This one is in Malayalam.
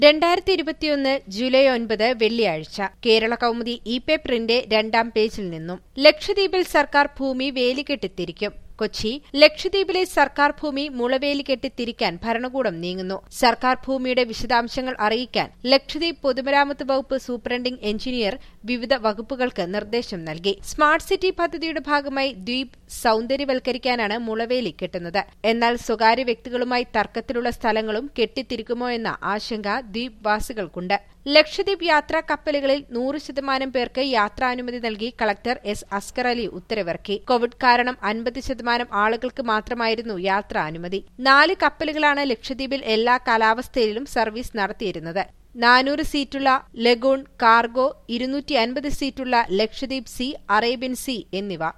രണ്ടായിരത്തി ഇരുപത്തിയൊന്ന് ജൂലൈ ഒൻപത് വെള്ളിയാഴ്ച കേരള കൗമുദി ഇ പേപ്പറിന്റെ രണ്ടാം പേജിൽ നിന്നും ലക്ഷദ്വീപിൽ സർക്കാർ ഭൂമി വേലികെട്ടിത്തിരിക്കും കൊച്ചി ലക്ഷദ്വീപിലെ സർക്കാർ ഭൂമി മുളവേലി തിരിക്കാൻ ഭരണകൂടം നീങ്ങുന്നു സർക്കാർ ഭൂമിയുടെ വിശദാംശങ്ങൾ അറിയിക്കാൻ ലക്ഷദ്വീപ് പൊതുമരാമത്ത് വകുപ്പ് സൂപ്രണ്ടിംഗ് എഞ്ചിനീയർ വിവിധ വകുപ്പുകൾക്ക് നിർദ്ദേശം നൽകി സ്മാർട്ട് സിറ്റി പദ്ധതിയുടെ ഭാഗമായി ദ്വീപ് സൌന്ദര്യവൽക്കരിക്കാനാണ് മുളവേലി കെട്ടുന്നത് എന്നാൽ സ്വകാര്യ വ്യക്തികളുമായി തർക്കത്തിലുള്ള സ്ഥലങ്ങളും കെട്ടിത്തിരിക്കുമോ എന്ന ആശങ്ക ദ്വീപ് വാസികൾക്കുണ്ട് ലക്ഷദ്വീപ് യാത്രാ കപ്പലുകളിൽ നൂറ് ശതമാനം പേർക്ക് യാത്രാനുമതി നൽകി കളക്ടർ എസ് അസ്കർ അലി ഉത്തരവിറക്കി കോവിഡ് കാരണം അൻപത് ശതമാനം ആളുകൾക്ക് മാത്രമായിരുന്നു യാത്രാ അനുമതി നാല് കപ്പലുകളാണ് ലക്ഷദ്വീപിൽ എല്ലാ കാലാവസ്ഥയിലും സർവീസ് നടത്തിയിരുന്നത് നാനൂറ് സീറ്റുള്ള ലഗൂൺ കാർഗോ ഇരുന്നൂറ്റി അൻപത് സീറ്റുള്ള ലക്ഷദ്വീപ് സി അറേബ്യൻ സി എന്നിവ